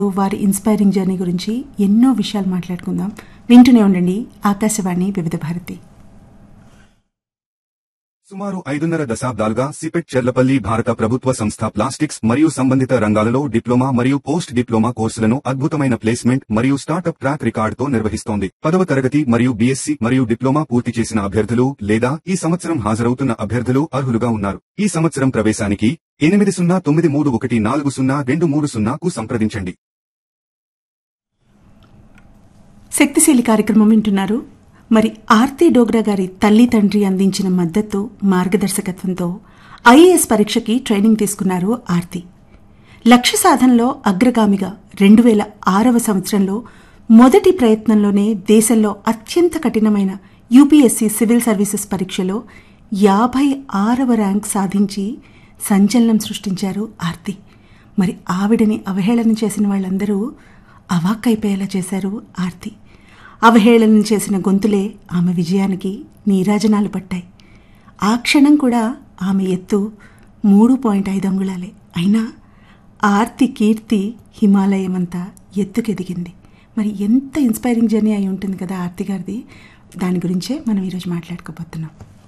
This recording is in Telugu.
వారి ఇన్స్పైరింగ్ జర్నీ గురించి ఎన్నో విషయాలు మాట్లాడుకుందాం వింటూనే ఉండండి ఆకాశవాణి వివిధ భారతి సుమారు ఐదున్నర దశాబ్దాలుగా సిపెట్ చెర్లపల్లి భారత ప్రభుత్వ సంస్థ ప్లాస్టిక్స్ మరియు సంబంధిత రంగాలలో డిప్లొమా మరియు పోస్ట్ డిప్లొమా కోర్సులను అద్భుతమైన ప్లేస్మెంట్ మరియు స్టార్టప్ ట్రాక్ రికార్డుతో నిర్వహిస్తోంది పదవ తరగతి మరియు బీఎస్సీ మరియు డిప్లొమా పూర్తి చేసిన అభ్యర్థులు లేదా ఈ సంవత్సరం హాజరవుతున్న అభ్యర్థులు అర్హులుగా ఉన్నారు ఈ సంవత్సరం ప్రవేశానికి ఎనిమిది సున్నా తొమ్మిది మూడు ఒకటి నాలుగు సున్నా రెండు మూడు సున్నాకు సంప్రదించండి శక్తిశీలి కార్యక్రమం వింటున్నారు మరి ఆర్తి డోగ్రా గారి తల్లి తండ్రి అందించిన మద్దతు మార్గదర్శకత్వంతో ఐఏఎస్ పరీక్షకి ట్రైనింగ్ తీసుకున్నారు ఆర్తి లక్ష్య సాధనలో అగ్రగామిగా రెండు వేల ఆరవ సంవత్సరంలో మొదటి ప్రయత్నంలోనే దేశంలో అత్యంత కఠినమైన యూపీఎస్సీ సివిల్ సర్వీసెస్ పరీక్షలో యాభై ఆరవ ర్యాంక్ సాధించి సంచలనం సృష్టించారు ఆర్తి మరి ఆవిడని అవహేళన చేసిన వాళ్ళందరూ అవాక్కైపోయేలా చేశారు ఆర్తి అవహేళన చేసిన గొంతులే ఆమె విజయానికి నీరాజనాలు పట్టాయి ఆ క్షణం కూడా ఆమె ఎత్తు మూడు పాయింట్ ఐదు అంగుళాలే అయినా ఆర్తి కీర్తి హిమాలయమంతా ఎత్తుకెదిగింది మరి ఎంత ఇన్స్పైరింగ్ జర్నీ అయి ఉంటుంది కదా ఆర్తి గారిది దాని గురించే మనం ఈరోజు మాట్లాడుకోబోతున్నాం